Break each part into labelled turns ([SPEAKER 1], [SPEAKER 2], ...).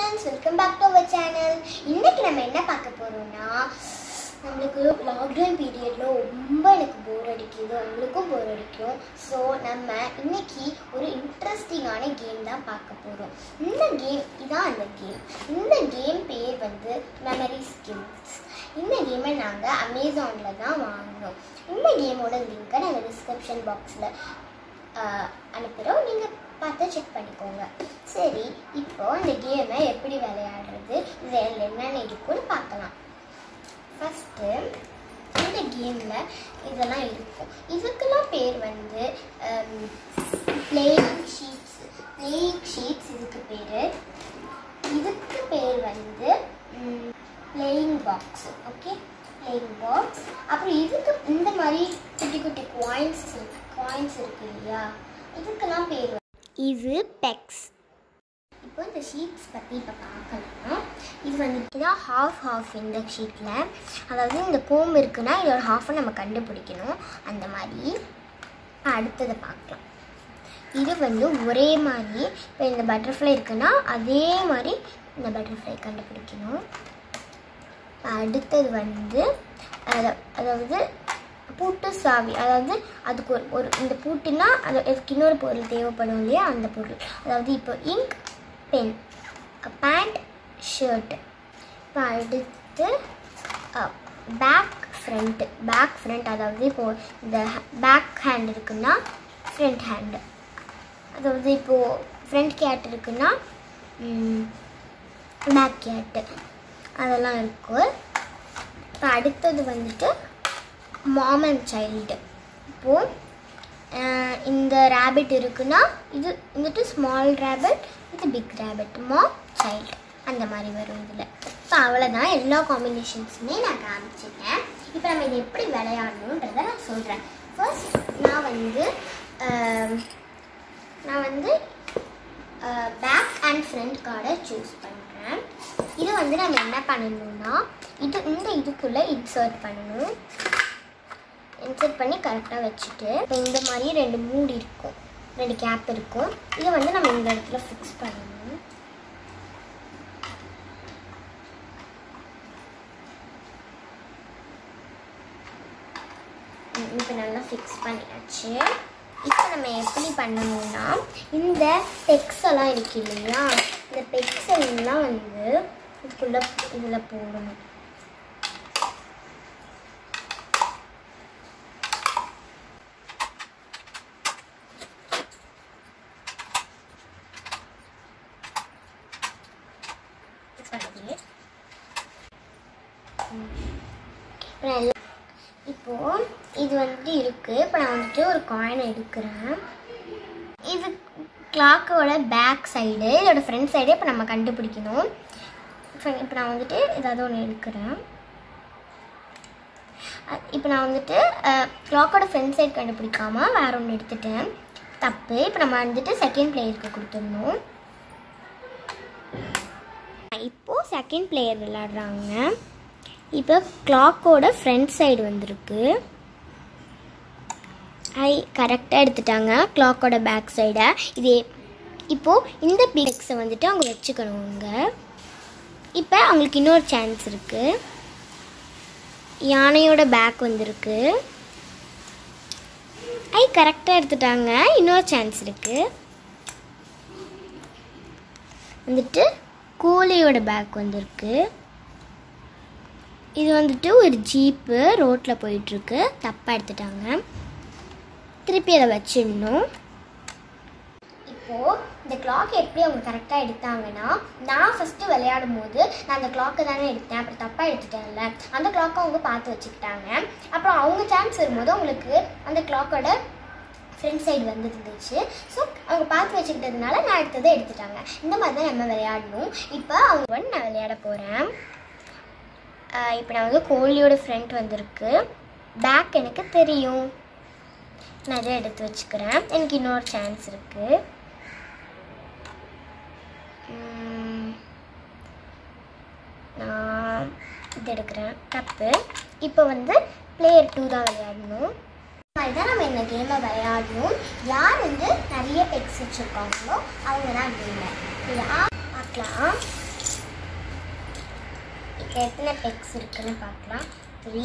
[SPEAKER 1] Friends welcome back to our channel இன்னைக்கு நம்ம என்ன பார்க்க போறோம்னா நம்மளுக்கு லாக்டவுன் பீரியட்ல ரொம்ப எனக்கு போர் அடிக்குது உங்களுக்கும் போர் அடிக்கும் ஸோ நம்ம இன்னைக்கு ஒரு இன்ட்ரெஸ்டிங்கான கேம் தான் பார்க்க போறோம் இந்த கேம் இதான் அந்த கேம் இந்த கேம் பேர் வந்து மெமரி ஸ்கில்ஸ் இந்த கேமை நாங்கள் அமேசானில் தான் வாங்கினோம் இந்த கேமோட லிங்கை நாங்கள் டிஸ்கிரிப்ஷன் பாக்ஸில் அனுப்புகிறோம் நீங்கள் பார்த்து செக் பண்ணிக்கோங்க சரி இப்போ இந்த கேமை எப்படி விளையாடுறது இதில் என்னென்ன இருக்குன்னு பார்க்கலாம் ஃபஸ்ட்டு இந்த கேமில் இதெல்லாம் இருக்கும் இதுக்கெல்லாம் பேர் வந்து பிளேயிங் ஷீட்ஸ் பிளேயிங் ஷீட்ஸ் இதுக்கு பேர் இதுக்கு பேர் வந்து playing box okay playing box அப்புறம் இதுக்கு இந்த மாதிரி குட்டி குட்டி காயின்ஸ் இருக்கு காயின்ஸ் இருக்கு இல்லையா இதுக்கெல்லாம் பேர் இது பெக்ஸ் இப்போ இந்த ஷீட்ஸ் பற்றி இப்போ பார்க்கலாம் இது வந்து இதான் ஹாஃப் ஹாஃப் இந்த ஷீட்டில் அதாவது இந்த கோம்பு இருக்குன்னா இதோட ஹாஃபை நம்ம கண்டுபிடிக்கணும் அந்த மாதிரி அடுத்ததை பார்க்கலாம் இது வந்து ஒரே மாதிரி இப்போ இந்த பட்டர்ஃப்ளை இருக்குன்னா அதே மாதிரி இந்த பட்டர்ஃப்ளை கண்டுபிடிக்கணும் அடுத்தது வந்து அத- அதாவது பூட்டு சாவி அதாவது அதுக்கு ஒரு ஒரு இந்த பூட்டுனா அது அதுக்கு இன்னொரு பொருள் தேவைப்படும் இல்லையா அந்த பொருள் அதாவது இப்போ இங்க் பென் பேண்ட் ஷர்ட் இப்போ அடுத்து பேக் ஃப்ரண்ட் பேக் ஃப்ரண்ட் அதாவது இப்போது இந்த பேக் ஹேண்ட் இருக்குன்னா ஃப்ரண்ட் ஹேண்டு அதாவது இப்போது ஃப்ரண்ட் கேட் இருக்குன்னா பேக் கேட்டு அதெல்லாம் இருக்குது இப்போ அடுத்தது வந்துட்டு மாம் அண்ட் சைல்டு இப்போது இந்த ரேபிட் இருக்குன்னா இது வந்துட்டு ஸ்மால் ரேபிட் இது பிக் ரேபிட் மாம் சைல்டு அந்த மாதிரி வரும் இதில் இப்போ அவ்வளோதான் எல்லா காம்பினேஷன்ஸுமே நான் காமிச்சிட்டேன் இப்போ நம்ம இதை எப்படி விளையாடணுன்றதை நான் சொல்கிறேன் ஃபர்ஸ்ட் நான் வந்து ஆம், நான் வந்து பேக் அண்ட் ஃப்ரண்ட் கார்டை சூஸ் பண்ணுறேன் இது வந்து நம்ம என்ன பண்ணணும்னா இது இந்த இதுக்குள்ளே இன்சர்ட் பண்ணணும் இன்சர்ட் பண்ணி கரெக்டாக வச்சுட்டு இப்போ இந்த மாதிரி ரெண்டு மூடி இருக்கும் ரெண்டு கேப் இருக்கும் இதை வந்து நம்ம இந்த இடத்துல ஃபிக்ஸ் பண்ணணும் இப்போ நல்லா ஃபிக்ஸ் பண்ணியாச்சு இப்போ நம்ம எப்படி பண்ணணும்னா இந்த பெக்ஸ் எல்லாம் இருக்கு இல்லையா இந்த பெக்ஸ் எல்லாம் வந்து இதுக்குள்ள இதில் போடணும் Fix பண்ணிக்கிறேன். ம். இப்போ நான் எல்லாம் இப்போ இது வந்துட்டு இருக்கு இப்போ நான் வந்துட்டு ஒரு காயின் எடுக்கிறேன் இது கிளாக்கோட பேக் சைடு இதோட ஃப்ரண்ட் சைடு இப்போ நம்ம கண்டுபிடிக்கணும் இப்போ நான் வந்துட்டு ஏதாவது ஒன்று எடுக்கிறேன் அ- இப்போ நான் வந்துட்டு கிளாக்கோட ஃப்ரண்ட் சைடு கண்டுபிடிக்காம வேற ஒன்று எடுத்துட்டேன் தப்பு இப்போ நம்ம வந்துட்டு செகண்ட் பிளேயருக்கு கொடுத்துடணும் இப்போது செகண்ட் பிளேயர் விளையாடுறாங்க இப்போ கிளாக்கோட ஃப்ரண்ட் சைடு வந்திருக்கு ஐ கரெக்டாக எடுத்துட்டாங்க கிளாக்கோட பேக் சைடை இது இப்போது இந்த பிக்ஸை வந்துட்டு அவங்க வச்சுக்கணுங்க இப்போ அவங்களுக்கு இன்னொரு சான்ஸ் இருக்குது யானையோட பேக் வந்திருக்கு ஐ கரெக்டாக எடுத்துட்டாங்க இன்னொரு சான்ஸ் இருக்குது வந்துட்டு கோழியோட பேக் வந்திருக்கு இது வந்துட்டு ஒரு ஜீப்பு ரோட்டில் போயிட்டுருக்கு தப்பாக எடுத்துட்டாங்க திருப்பி அதை வச்சிடணும் இப்போது இந்த கிளாக் எப்படி அவங்க கரெக்டாக எடுத்தாங்கன்னா நான் ஃபஸ்ட்டு விளையாடும் போது நான் அந்த கிளாக்கை தானே எடுத்தேன் அப்புறம் தப்பாக எடுத்துட்டேன்ல அந்த கிளாக்கை அவங்க பார்த்து வச்சுக்கிட்டாங்க அப்புறம் அவங்க சான்ஸ் வரும்போது அவங்களுக்கு அந்த கிளாக்கோட ஃப்ரண்ட் சைடு வந்துருந்துச்சு ஸோ அவங்க பார்த்து வச்சுக்கிட்டதுனால நான் எடுத்ததை எடுத்துட்டாங்க இந்த மாதிரி தான் நம்ம விளையாடணும் இப்போ அவங்க வந்து நான் விளையாட போகிறேன் இப்போ நான் வந்து கோழியோட ஃப்ரண்ட் வந்திருக்கு பேக் எனக்கு தெரியும் நான் இதை எடுத்து வச்சுக்கிறேன் எனக்கு இன்னொரு சான்ஸ் இருக்குது நான் இது எடுக்கிறேன் தப்பு இப்போ வந்து பிளேயர் டூ தான் விளையாடணும் மாதிரி தான் நம்ம இந்த கேமை விளையாடணும் யார் வந்து நிறைய பெக்ஸ் வச்சுருக்காங்களோ அவங்க தான் கேமை யார் பார்க்கலாம் எத்தனை பெக்ஸ் இருக்குன்னு பார்க்கலாம் three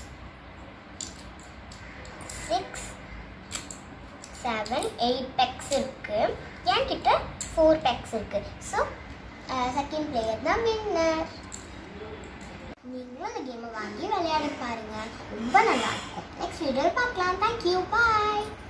[SPEAKER 1] six seven eight pegs இருக்கு என்கிட்ட ஃபோர் பெக்ஸ் இருக்கு ஸோ செகண்ட் பிளேயர் தான் வின்னர் நீங்களும் அந்த கேமை வாங்கி விளையாடி பாருங்க ரொம்ப நல்லா இருக்கும் நெக்ஸ்ட் வீடியோவில் பார்க்கலாம் தேங்க்யூ பாய்